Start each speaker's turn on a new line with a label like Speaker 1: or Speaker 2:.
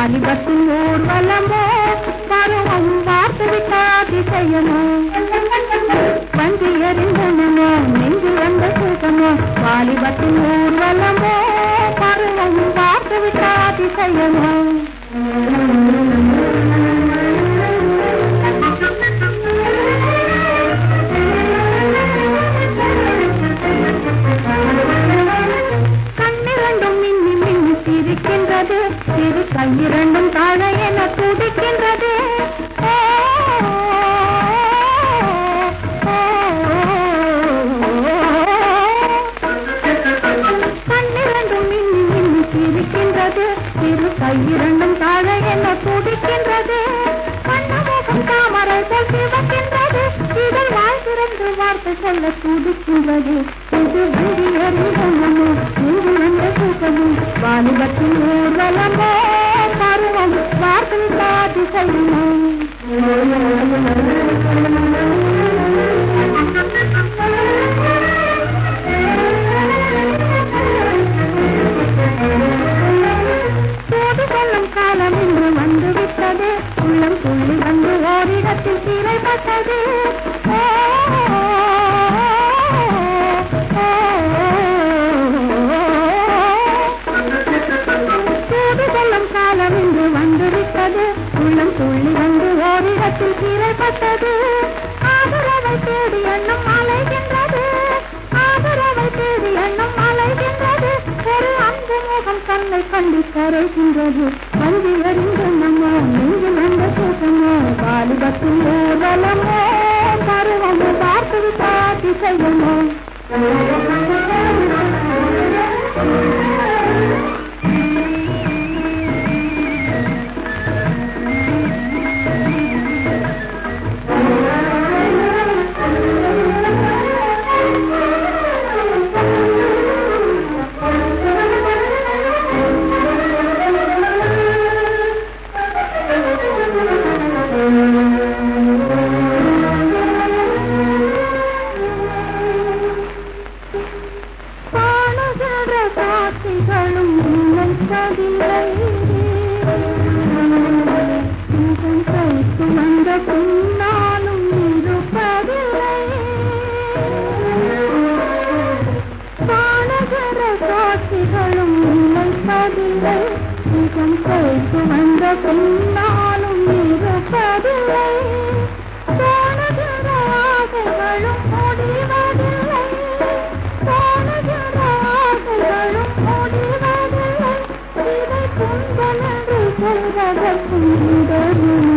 Speaker 1: வாலிபத்தின் ஊர்வலமோ பருவம் பார்த்து விட்டாதிசயமோ வஞ்சி எறிந்தனமோ நெஞ்சு வந்த சுகமோ வாலிபத்தின் ஊர்வலமோ பருவம் பார்த்து விட்டாதிசயமோ கண்ணிரண்டும் மின்னி மின்னி சிரிக்கின்றது சிறு கையிரண்டும் தாழ என துடிக்கின்றது ஓ, ஓ, கண்ணிரண்டும் மின்னி மின்னி சிரிக்கின்றது சிறு கையிரண்டும் தாழ என துடிக்கின்றது கண்ணமுகம் தாமரை போல் சிவக்கின்றது இதழ் வாய் திறந்து வார்த்தை சொல்ல துடிக்கின்றது இது வண்டி அறிந்தனமோ இங்கு வந்த சுகமோ வாலிபத்தின் ஊர்வலமோ பருவம் வார்த்தை காதி செய்யுமோ தூது கொள்ளும் காலம் இன்று வந்து விட்டது உள்ளம் துள்ளி வந்து ஓரிடத்தில் சிறைப்பட்டது ஓ, ஓ, தூது கொள்ளும் காலம் இன்று வந்து விட்டது உள்ளம் துள்ளி வந்து ஓரிடத்தில் சிறைப்பட்டது ஆதரவை தேடி எண்ணம் அலைகின்றது ஆதரவை தேடி எண்ணம் அலைகின்றது ஒரு அன்பு முகம் கண்ணை கண்டு கரைகின்றது வந்து அறிந்த நம்மோ நெஞ்சு வந்த சுகமோ வாலிபத்தின் ஊர்வலமோ பருவமோ பார்த்து விட்டாதி செய்யமோ காணுகிற காட்சிகளும் நினைப்பதில்லை இதன் கைக்கு வந்த பின்னாலும் இருப்பதில்லை காணுகிற காட்சிகளும் நினைப்பதில்லை இதன் கைக்கு வந்த பின்னாலும் இருப்பதில்லை காணுகிற ஆசைகளும் முடிவதில்லை காணுகிற ஆசைகளும் முடிவதில்லை இதை குந்தலென்று சொல்வதற்கும் இடரும்